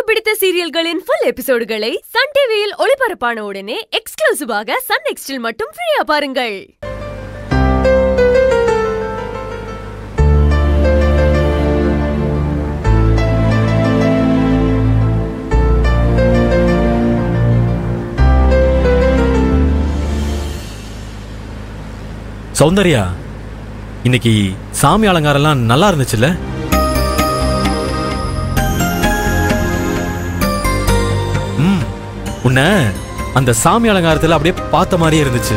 பிடித்த சீரியல்களின் full எபிசோடுகளை Sun டிவியில் ஒளிபரப்பான உடனே எக்ஸ்க்ளூசிவாக சன் நெக்ஸ்டில் மட்டும் ஃப்ரீயா பாருங்கள் சௌந்தர்யா இன்னைக்கு சாமி அலங்காரம்லாம் நல்லா இருந்துச்சுல்ல ம் உன்னை அந்த சாமி அலங்காரத்துல அப்படியே பார்த்த மாதிரியே இருந்துச்சு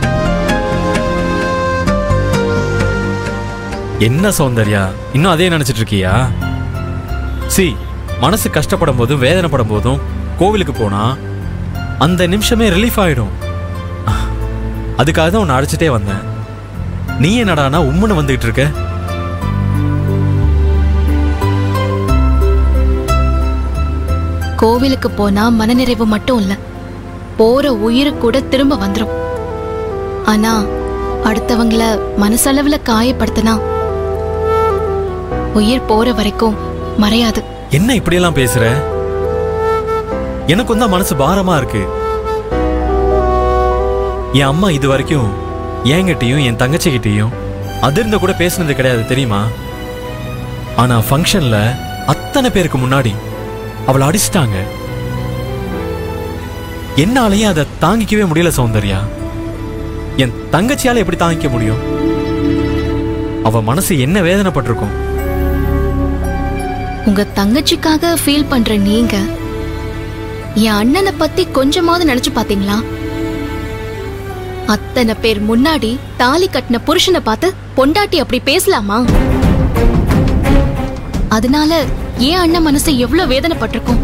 என்ன சௌந்தர்யா இன்னும் அதே நினைச்சிட்டு இருக்கியா சி மனசு கஷ்டப்படும் போதும் வேதனைப்படும் போதும் கோவிலுக்கு போனா அந்த நிமிஷமே ரிலீஃப் ஆயிடும் அதுக்காக தான் உன்னை அழைச்சிட்டே வந்தேன் நீ என்னடானா உம்முன்னு வந்துகிட்டு இருக்க கோவிலுக்கு போனா மனநிறைவு மட்டும் இல்ல போற உயிரு கூட திரும்ப வந்துரும் ஆனா அடுத்தவங்கள மனசளவுல காயப்படுத்தினா உயிர் போற வரைக்கும் மறையாது என்ன இப்படியெல்லாம் பேசுற எனக்கும் தான் மனசு பாரமா இருக்கு என் அம்மா இது வரைக்கும் என்கிட்டயும் என் தங்கச்சிகிட்டயும் அதிர்ந்த கூட பேசுனது கிடையாது தெரியுமா ஆனா ஃபங்க்ஷன்ல அத்தனை பேருக்கு முன்னாடி அவளை அடிச்சிட்டாங்க என்னாலயே அதை தாங்கிக்கவே முடியல சௌந்தர்யா என் தங்கச்சியால எப்படி தாங்கிக்க முடியும் அவ மனசு என்ன வேதனைப்பட்டிருக்கும் உங்க தங்கச்சிக்காக ஃபீல் பண்ற நீங்க என் அண்ணனை பத்தி கொஞ்சமாவது நினைச்சு பாத்தீங்களா அத்தனை பேர் முன்னாடி தாலி கட்டின புருஷனை பார்த்து பொண்டாட்டி அப்படி பேசலாமா அதனால ஏன் அண்ணன் மனசு எவ்வளவு வேதனைப்பட்டிருக்கும்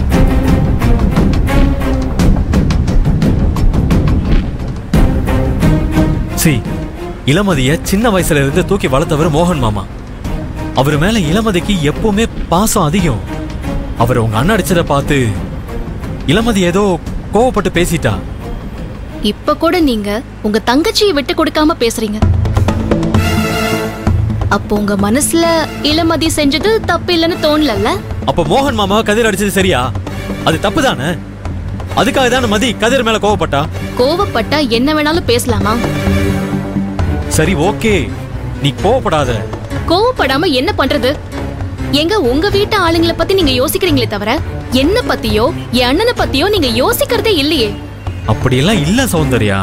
சி இளமதிய சின்ன வயசுல இருந்து தூக்கி வளர்த்தவர் மோகன் மாமா அவர் மேல இளமதிக்கு எப்பவுமே பாசம் அதிகம் அவர் உங்க அண்ணன் அடிச்சதை பார்த்து இளமதி ஏதோ கோவப்பட்டு பேசிட்டா இப்ப கூட நீங்க உங்க தங்கச்சியை விட்டு கொடுக்காம பேசுறீங்க அப்போ உங்க மனசுல இளமதி செஞ்சது தப்பு இல்லைன்னு தோணலல்ல அப்ப மோகன் மாமா கதிர் அடிச்சது சரியா அது தப்பு தானே அதுக்காக தானே மதி கதிர் மேல கோவப்பட்டா கோவப்பட்டா என்ன வேணாலும் பேசலாமா சரி ஓகே நீ கோவப்படாத கோவப்படாம என்ன பண்றது எங்க உங்க வீட்டு ஆளுங்களை பத்தி நீங்க யோசிக்கிறீங்களே தவிர என்ன பத்தியோ என் அண்ணனை பத்தியோ நீங்க யோசிக்கிறதே இல்லையே அப்படியெல்லாம் இல்ல சௌந்தர்யா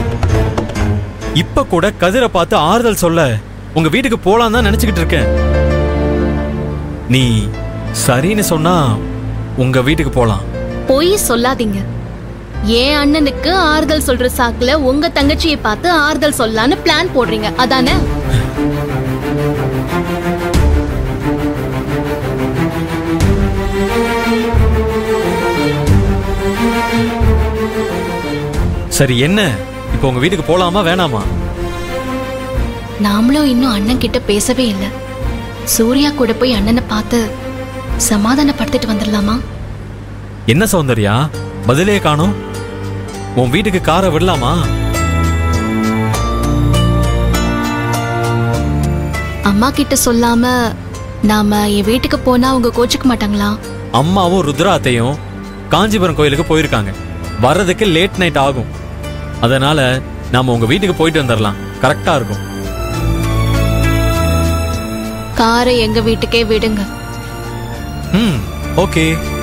இப்ப கூட கதிரை பார்த்து ஆறுதல் சொல்ல உங்க வீட்டுக்கு போலாம் தான் நினைச்சுக்கிட்டு இருக்கேன் நீ சரின்னு சொன்னா உங்க வீட்டுக்கு போலாம் பொய் சொல்லாதீங்க என் அண்ணனுக்கு ஆறுதல் சொல்ற சாக்குல உங்க தங்கச்சியை பார்த்து ஆறுதல் சொல்லலான்னு பிளான் போடுறீங்க அதானே சரி என்ன இப்போ உங்க வீட்டுக்கு போலாமா வேணாமா நாமளும் இன்னும் அண்ணன் கிட்ட பேசவே இல்லை சூர்யா கூட போய் அண்ணனை பார்த்து சமாதானப்படுத்திட்டு வந்துடலாமா என்ன சௌந்தர்யா பதிலே காணோம் உன் வீட்டுக்கு காரை விடலாமா அம்மா கிட்ட சொல்லாம நாம என் வீட்டுக்கு போனா அவங்க கோச்சுக்க மாட்டாங்களா அம்மாவும் ருத்ராத்தையும் காஞ்சிபுரம் கோயிலுக்கு போயிருக்காங்க வர்றதுக்கு லேட் நைட் ஆகும் அதனால நாம உங்க வீட்டுக்கு போயிட்டு வந்துடலாம் கரெக்டா இருக்கும் காரை எங்க வீட்டுக்கே விடுங்க ம் ஓகே